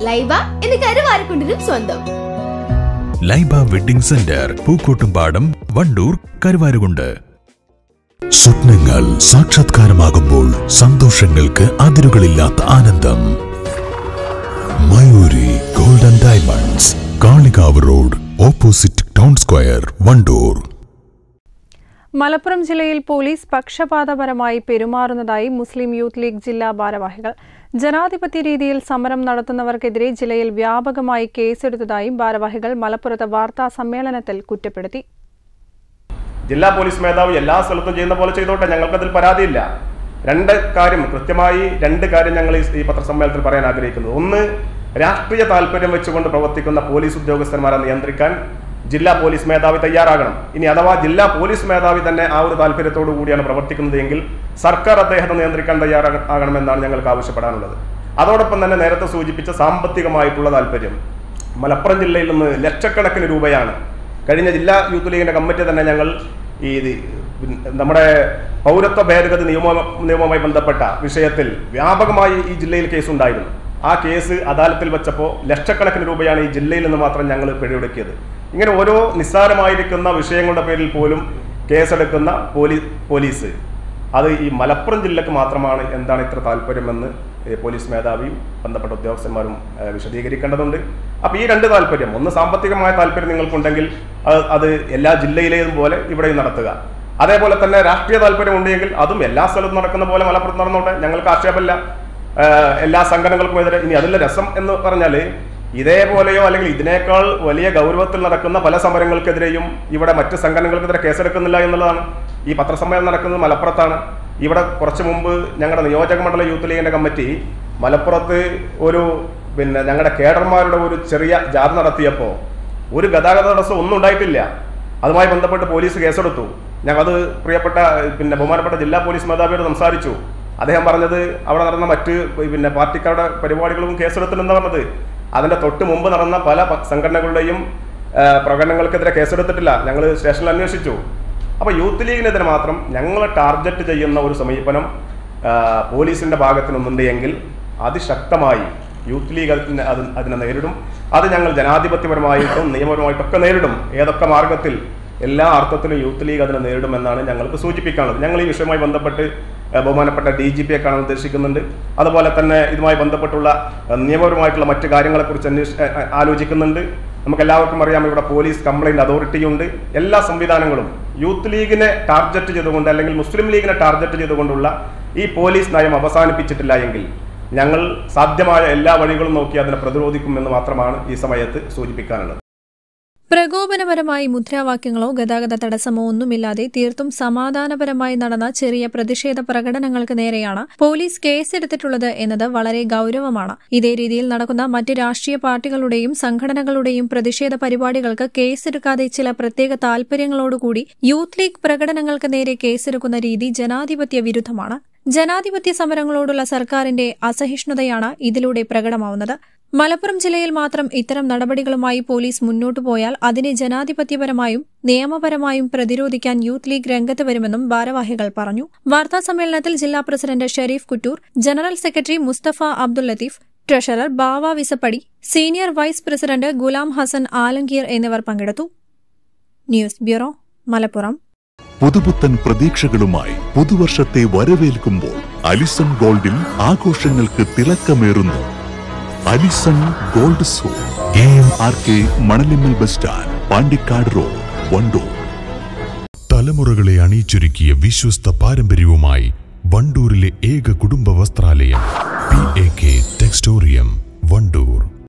ലൈബ എന്ന് കരുവാരക്കുണ്ടിനും സ്വന്തം ലൈബ വെഡിംഗ് സെന്റർ പൂക്കോട്ടുംപാടം വണ്ടൂർ കരുവാരുകുണ്ട് സ്വപ്നങ്ങൾ സാക്ഷാത്കാരമാകുമ്പോൾ സന്തോഷങ്ങൾക്ക് അതിരുകളില്ലാത്ത ആനന്ദം Mayuri golden diamonds Kalikavu road opposite town square Wandoor Malappuram ജില്ലയിൽ പോലീസ് പക്ഷപാതപരമായി പെരുമാറുന്നതായി മുസ്ലിം യൂത്ത് ലീഗ് ജില്ലാ ഭാരവാഹികൾ ജനാധിപത്യ രീതിയിൽ സമരം നടത്തുന്നവർക്കെതിരെ ജില്ലയിൽ വ്യാപകമായി കേസെടുത്തതായി ഭാരവാഹികൾ മലപ്പുറത്ത് വാർത്താ സമ്മേളനത്തിൽ കുറ്റപ്പെടുത്തി ജില്ലാ പോലീസ് മേധാവി എല്ലാ സ്ഥലത്തും ചെയ്യുന്ന പോലെ ചെയ്തോട്ടെ ഞങ്ങൾക്കതിൽ പരാതിയില്ല രണ്ട് കാര്യം കൃത്യമായി രണ്ട് കാര്യം ഞങ്ങൾ ഈ- ഈ പത്രസമ്മേളനത്തിൽ പറയാൻ ആഗ്രഹിക്കുന്നത് ഒന്ന് രാഷ്ട്രീയ താല്പര്യം വെച്ചുകൊണ്ട് പ്രവർത്തിക്കുന്ന പോലീസ് ഉദ്യോഗസ്ഥന്മാരെ നിയന്ത്രിക്കാൻ ജില്ലാ പോലീസ് മേധാവി തയ്യാറാകണം ഇനി അഥവാ ജില്ലാ പോലീസ് മേധാവി തന്നെ ആ ഒരു താല്പര്യത്തോടു കൂടിയാണ് പ്രവർത്തിക്കുന്നത് എങ്കിൽ സർക്കാർ അദ്ദേഹത്തെ നിയന്ത്രിക്കാൻ തയ്യാറാകണമെന്നാണ് ഞങ്ങൾക്ക് ആവശ്യപ്പെടാനുള്ളത് അതോടൊപ്പം തന്നെ നേരത്തെ സൂചിപ്പിച്ച സാമ്പത്തികമായിട്ടുള്ള താല്പര്യം മലപ്പുറം ജില്ലയിൽ നിന്ന് ലക്ഷക്കണക്കിന് രൂപയാണ് കഴിഞ്ഞ ജില്ലാ യൂത്ത് ലീഗിന്റെ കമ്മിറ്റി തന്നെ ഞങ്ങൾ ഈ ഇത് നമ്മുടെ പൗരത്വ ഭേദഗതി നിയമ നിയമവുമായി ബന്ധപ്പെട്ട വിഷയത്തിൽ വ്യാപകമായി ഈ ജില്ലയിൽ കേസുണ്ടായിരുന്നു ആ കേസ് അദാലത്തിൽ വെച്ചപ്പോൾ ലക്ഷക്കണക്കിന് രൂപയാണ് ഈ ജില്ലയിൽ നിന്ന് മാത്രം ഞങ്ങൾ പിഴയൊടുക്കിയത് ഇങ്ങനെ ഓരോ നിസ്സാരമായിരിക്കുന്ന വിഷയങ്ങളുടെ പേരിൽ പോലും കേസെടുക്കുന്ന പോലീ പോലീസ് അത് ഈ മലപ്പുറം ജില്ലക്ക് മാത്രമാണ് എന്താണ് ഇത്ര താല്പര്യമെന്ന് ഏഹ് പോലീസ് മേധാവിയും ബന്ധപ്പെട്ട ഉദ്യോഗസ്ഥന്മാരും ഏഹ് വിശദീകരിക്കേണ്ടതുണ്ട് അപ്പോൾ ഈ രണ്ട് താല്പര്യം ഒന്ന് സാമ്പത്തികമായ താല്പര്യം നിങ്ങൾക്കുണ്ടെങ്കിൽ അത് അത് എല്ലാ ജില്ലയിലേതും പോലെ ഇവിടെയും നടത്തുക അതേപോലെ തന്നെ രാഷ്ട്രീയ താല്പര്യം ഉണ്ടെങ്കിൽ അതും എല്ലാ സ്ഥലത്തും നടക്കുന്ന പോലെ മലപ്പുറത്ത് നടന്നോട്ടെ ഞങ്ങൾക്ക് ആക്ഷേപമില്ല ഏഹ് എല്ലാ സംഘടനകൾക്കും എതിരെ ഇനി അതിലെ രസം എന്ന് പറഞ്ഞാൽ ഇതേപോലെയോ അല്ലെങ്കിൽ ഇതിനേക്കാൾ വലിയ ഗൗരവത്തിൽ നടക്കുന്ന പല സമരങ്ങൾക്കെതിരെയും ഇവിടെ മറ്റ് സംഘടനകൾക്കെതിരെ കേസെടുക്കുന്നില്ല എന്നുള്ളതാണ് ഈ പത്രസമ്മേളനം നടക്കുന്നത് മലപ്പുറത്താണ് ഇവിടെ കുറച്ച് മുമ്പ് ഞങ്ങളുടെ നിയോജക മണ്ഡല യൂത്ത് ലീഗിന്റെ കമ്മിറ്റി മലപ്പുറത്ത് ഒരു പിന്നെ ഞങ്ങളുടെ കേഡർമാരുടെ ഒരു ചെറിയ ജാഥ നടത്തിയപ്പോൾ ഒരു ഗതാഗത തടസ്സം ഒന്നും ഉണ്ടായിട്ടില്ല അതുമായി ബന്ധപ്പെട്ട് പോലീസ് കേസെടുത്തു ഞങ്ങളത് പ്രിയപ്പെട്ട പിന്നെ ബഹുമാനപ്പെട്ട ജില്ലാ പോലീസ് മേധാവിയോട് സംസാരിച്ചു അദ്ദേഹം പറഞ്ഞത് അവിടെ നടന്ന മറ്റ് പിന്നെ പാർട്ടിക്കാരുടെ പരിപാടികളും കേസെടുത്തില്ലെന്ന് പറഞ്ഞത് അതിന്റെ തൊട്ട് മുമ്പ് നടന്ന പല പ- സംഘടനകളുടെയും ആ, പ്രകടനങ്ങൾക്കെതിരെ കേസെടുത്തിട്ടില്ല ഞങ്ങൾ സ്റ്റേഷനിൽ അന്വേഷിച്ചു അപ്പോൾ യൂത്ത് ലീഗിനെതിരെ മാത്രം ഞങ്ങളെ ടാർഗറ്റ് ചെയ്യുന്ന ഒരു സമീപനം ആ, പോലീസിന്റെ ഭാഗത്തുനിന്നുണ്ട് എങ്കിൽ അതിശക്തമായി യൂത്ത് ലീഗ് അതിനെ അത് അതിനെ നേരിടും അത് ഞങ്ങൾ ജനാധിപത്യപരമായിട്ടും നിയമപരമായിട്ടും ഒക്കെ നേരിടും ഏതൊക്കെ മാർഗത്തിൽ എല്ലാ അർത്ഥത്തിലും യൂത്ത് ലീഗ് അതിനെ നേരിടുമെന്നാണ് ഞങ്ങൾക്ക് സൂചിപ്പിക്കാനുള്ളത് ഞങ്ങൾ ഈ വിഷയവുമായി ബന്ധപ്പെട്ട് ഏഹ്, ബഹുമാനപ്പെട്ട ഡി ജി പിയെ കാണാൻ ഉദ്ദേശിക്കുന്നുണ്ട് അതുപോലെ തന്നെ ഇതുമായി ബന്ധപ്പെട്ടുള്ള ഏഹ്, നിയമപരമായിട്ടുള്ള മറ്റു കാര്യങ്ങളെക്കുറിച്ച് അന്വേഷ ഏഹ്, ഏഹ്, ആലോചിക്കുന്നുണ്ട് നമുക്ക് എല്ലാവർക്കും അറിയാം ഇവിടെ പോലീസ് കംപ്ലൈന്റ് അതോറിറ്റിയുണ്ട് എല്ലാ സംവിധാനങ്ങളും യൂത്ത് ലീഗിനെ ടാർഗറ്റ് ചെയ്തുകൊണ്ട് അല്ലെങ്കിൽ മുസ്ലിം ലീഗിനെ ടാർഗറ്റ് ചെയ്തുകൊണ്ടുള്ള ഈ പോലീസ് നയം അവസാനിപ്പിച്ചിട്ടില്ല എങ്കിൽ ഞങ്ങൾ സാധ്യമായ എല്ലാ വഴികളും നോക്കി അതിനെ പ്രതിരോധിക്കും എന്ന് മാത്രമാണ് ഈ സമയത്ത് സൂചിപ്പിക്കാനുള്ളത് പ്രകോപനപരമായി മുദ്രാവാക്യങ്ങളോ ഗതാഗത തടസ്സമോ ഒന്നുമില്ലാതെ തീർത്തും സമാധാനപരമായി നടന്ന ചെറിയ പ്രതിഷേധ പ്രകടനങ്ങൾക്ക് നേരെയാണ് പോലീസ് കേസെടുത്തിട്ടുള്ളത് എന്നത് വളരെ ഗൌരവമാണ് ഇതേ രീതിയിൽ നടക്കുന്ന മറ്റ് രാഷ്ട്രീയ പാർട്ടികളുടെയും സംഘടനകളുടെയും പ്രതിഷേധ പരിപാടികൾക്ക് കേസെടുക്കാതെ ചില പ്രത്യേക താൽപര്യങ്ങളോടുകൂടി യൂത്ത് ലീഗ് പ്രകടനങ്ങൾക്ക് നേരെ കേസെടുക്കുന്ന രീതി ജനാധിപത്യ വിരുദ്ധമാണ് ജനാധിപത്യ സമരങ്ങളോടുള്ള സർക്കാരിന്റെ അസഹിഷ്ണുതയാണ് ഇതിലൂടെ പ്രകടമാവുന്നത് മലപ്പുറം ജില്ലയിൽ മാത്രം ഇത്തരം നടപടികളുമായി പോലീസ് മുന്നോട്ടു പോയാൽ അതിനെ ജനാധിപത്യപരമായും നിയമപരമായും പ്രതിരോധിക്കാൻ യൂത്ത് ലീഗ് രംഗത്ത് വരുമെന്നും ഭാരവാഹികൾ പറഞ്ഞു വാർത്താ സമ്മേളനത്തിൽ ജില്ലാ president Sherif Kuttoor general secretary Mustafa Abdul Latheef treasurer Bava Visappadi senior vice president Ghulam Hasan Alamgir എന്നിവർ പങ്കെടുത്തു ന്യൂസ് ബ്യൂറോ മലപ്പുറം പുതുപുത്തൻ പ്രതീക്ഷകളുമായി പുതുവർഷത്തെ വരവേൽക്കുമ്പോൾ അലിസൺ ഗോൾഡിൽ ആഘോഷങ്ങൾക്ക് തിളക്കമേറുന്നു അലിസൺ ഗോൾഡ് സോ A M R K Manalimmal bus stand Pandikkad road Wandoor തലമുറകളെ അണിയിച്ചൊരുക്കിയ വിശ്വസ്ത പാരമ്പര്യവുമായി വണ്ടൂരിലെ ഏക കുടുംബ വസ്ത്രാലയം P A K Textorium Wandoor